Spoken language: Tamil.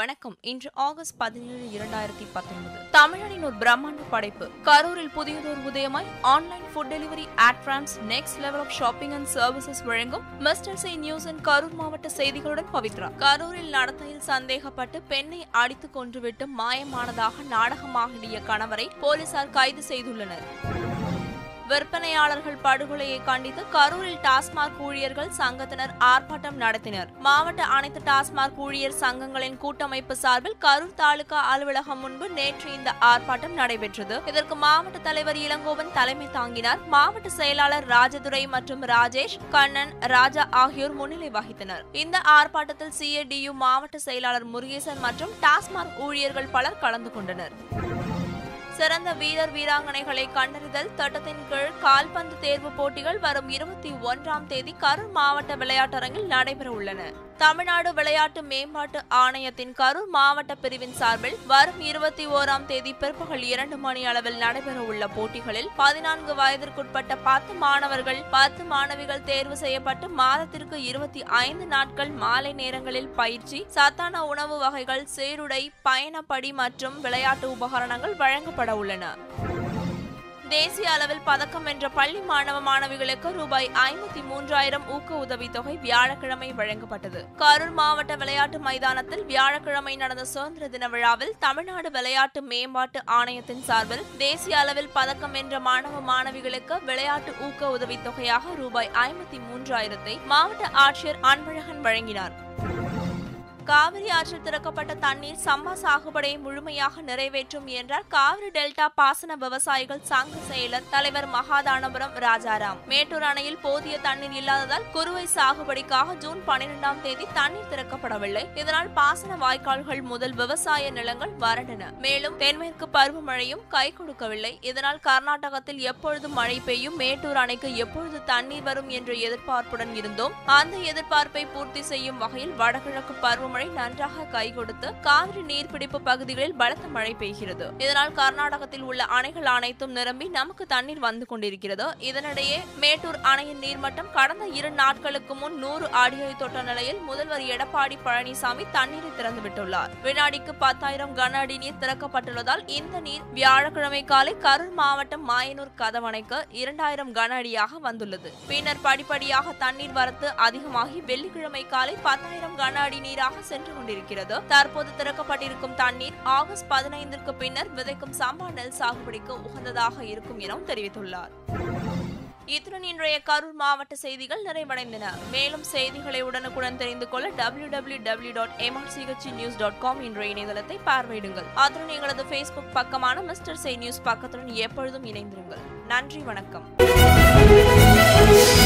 வணக்கம் இன்று ஆகஸ்ட் பதினேழு இரண்டாயிரத்தி பத்தொன்பது தமிழனின் ஒரு பிரம்மாண்ட படைப்பு கரூரில் புதியதொரு உதயமாய் online food delivery ad France next level of shopping and services வழங்கும் Mister C News and Karur மாவட்ட செய்திகளுடன் பவித்ரா கரூரில் நடத்தையில் சந்தேகப்பட்டு பெண்ணை அடித்துக் கொன்றுவிட்டு மாயமானதாக நாடகமாகிய கணவரை போலீசார் கைது செய்துள்ளனர் விற்பனையாளர்கள் படுகொலையை கண்டித்து கரூரில் டாஸ்மாக் ஊழியர்கள் சங்கத்தினர் ஆர்ப்பாட்டம் நடத்தினர் மாவட்ட அனைத்து டாஸ்மாக் ஊழியர் சங்கங்களின் கூட்டமைப்பு சார்பில் கரூர் தாலுகா அலுவலகம் முன்பு நேற்று இந்த ஆர்ப்பாட்டம் நடைபெற்றது இதற்கு மாவட்ட தலைவர் இளங்கோவன் தலைமை தாங்கினார் மாவட்ட செயலாளர் ராஜதுரை மற்றும் ராஜேஷ் கண்ணன் ராஜா ஆகியோர் முன்னிலை வகித்தனர் இந்த ஆர்ப்பாட்டத்தில் சிஏடியு மாவட்ட செயலாளர் முருகேசன் மற்றும் டாஸ்மாக் ஊழியர்கள் பலர் கலந்து கொண்டனர் சிறந்த வீரர் வீராங்கனைகளை கண்டறிதல் திட்டத்தின் கீழ் கால்பந்து தேர்வு போட்டிகள் வரும் இருபத்தி ஒன்றாம் தேதி கரூர் மாவட்ட விளையாட்டரங்கில் நடைபெற உள்ளன தமிழ்நாடு விளையாட்டு மேம்பாட்டு ஆணையத்தின் கரூர் மாவட்ட பிரிவின் சார்பில் வரும் இருபத்தி ஓராம் தேதி பிற்பகல் இரண்டு மணி அளவில் நடைபெற உள்ள போட்டிகளில் பதினான்கு வயதிற்குட்பட்ட பத்து மாணவர்கள் பத்து மாணவிகள் தேர்வு செய்யப்பட்டு மாதத்திற்கு இருபத்தி ஐந்து நாட்கள் மாலை நேரங்களில் பயிற்சி சத்தான உணவு வகைகள் சீருடை பயணப்படி மற்றும் விளையாட்டு உபகரணங்கள் வழங்கப்பட உள்ளன தேசிய அளவில் பதக்கம் வென்ற பள்ளி மாணவ மாணவிகளுக்கு ரூபாய் ஐம்பத்தி மூன்றாயிரம் ஊக்க உதவித் தொகை வியாழக்கிழமை வழங்கப்பட்டது கரூர் மாவட்ட விளையாட்டு மைதானத்தில் வியாழக்கிழமை நடந்த சுதந்திர தின விழாவில் தமிழ்நாடு விளையாட்டு மேம்பாட்டு ஆணையத்தின் சார்பில் தேசிய அளவில் பதக்கம் வென்ற மாணவ மாணவிகளுக்கு விளையாட்டு ஊக்க உதவித் தொகையாக ரூபாய் ஐம்பத்தி மூன்றாயிரத்தை மாவட்ட ஆட்சியர் அன்பழகன் வழங்கினார் காவிரி ஆற்றில் திறக்கப்பட்ட தண்ணீர் சம்பா சாகுபடியை முழுமையாக நிறைவேற்றும் என்றார் காவிரி டெல்டா பாசன விவசாயிகள் சங்க செயலர் தலைவர் மகாதானபுரம் ராஜாராம் மேட்டூர் அணையில் போதிய தண்ணீர் இல்லாததால் குறுவை சாகுபடிக்காக ஜூன் பனிரெண்டாம் தேதி தண்ணீர் திறக்கப்படவில்லை இதனால் பாசன வாய்க்கால்கள் முதல் விவசாய நிலங்கள் வறண்டன மேலும் தென்மேற்கு பருவமழையும் கை கொடுக்கவில்லை இதனால் கர்நாடகத்தில் எப்பொழுது மழை பெய்யும் மேட்டூர் அணைக்கு எப்பொழுது தண்ணீர் வரும் என்ற எதிர்பார்ப்புடன் இருந்தோம் அந்த எதிர்பார்ப்பை பூர்த்தி செய்யும் வகையில் வடகிழக்கு பருவ மழை நன்றாக கை கொடுத்து காவிரி நீர்பிடிப்பு பகுதிகளில் பலத்த மழை பெய்கிறது இதனால் கர்நாடகத்தில் உள்ள அணைகள் அனைத்தும் நிரம்பி நமக்கு தண்ணீர் வந்து கொண்டிருக்கிறது இதனிடையே மேட்டூர் அணையின் நீர்மட்டம் கடந்த இரு நாட்களுக்கு முன் நூறு அடியை தொட்ட நிலையில் முதல்வர் எடப்பாடி பழனிசாமி தண்ணீரை திறந்துவிட்டுள்ளார் வினாடிக்கு பத்தாயிரம் கன அடி நீர் திறக்கப்பட்டுள்ளதால் இந்த நீர் வியாழக்கிழமை காலை கரூர் மாவட்டம் மாயனூர் கதவணைக்கு இரண்டாயிரம் கன அடியாக வந்துள்ளது பின்னர் படிப்படியாக தண்ணீர் வரத்து அதிகமாகி வெள்ளிக்கிழமை காலை பத்தாயிரம் கன அடி நீராக சென்று கொண்டிருக்கிறது தற்போது திறக்கப்பட்டிருக்கும் தண்ணீர் ஆகஸ்ட் பதினைந்திற்கு பின்னர் விதைக்கும் சம்பா நெல் சாகுபடிக்கு உகந்ததாக இருக்கும் எனவும் தெரிவித்துள்ளார் இத்துடன் இன்றைய கரூர் மாவட்ட செய்திகள் நிறைவடைந்தன மேலும் செய்திகளை உடனுக்குடன் தெரிந்து கொள்ள W W W dot MRCHC News dot com என்ற இணையதளத்தை பார்வையிடுங்கள் அத்துடன் எங்களது ஃபேஸ்புக் பக்கமான மிஸ்டர் சே நியூஸ் பக்கத்துடன் எப்பொழுதும் இணைந்திருங்கள் நன்றி வணக்கம்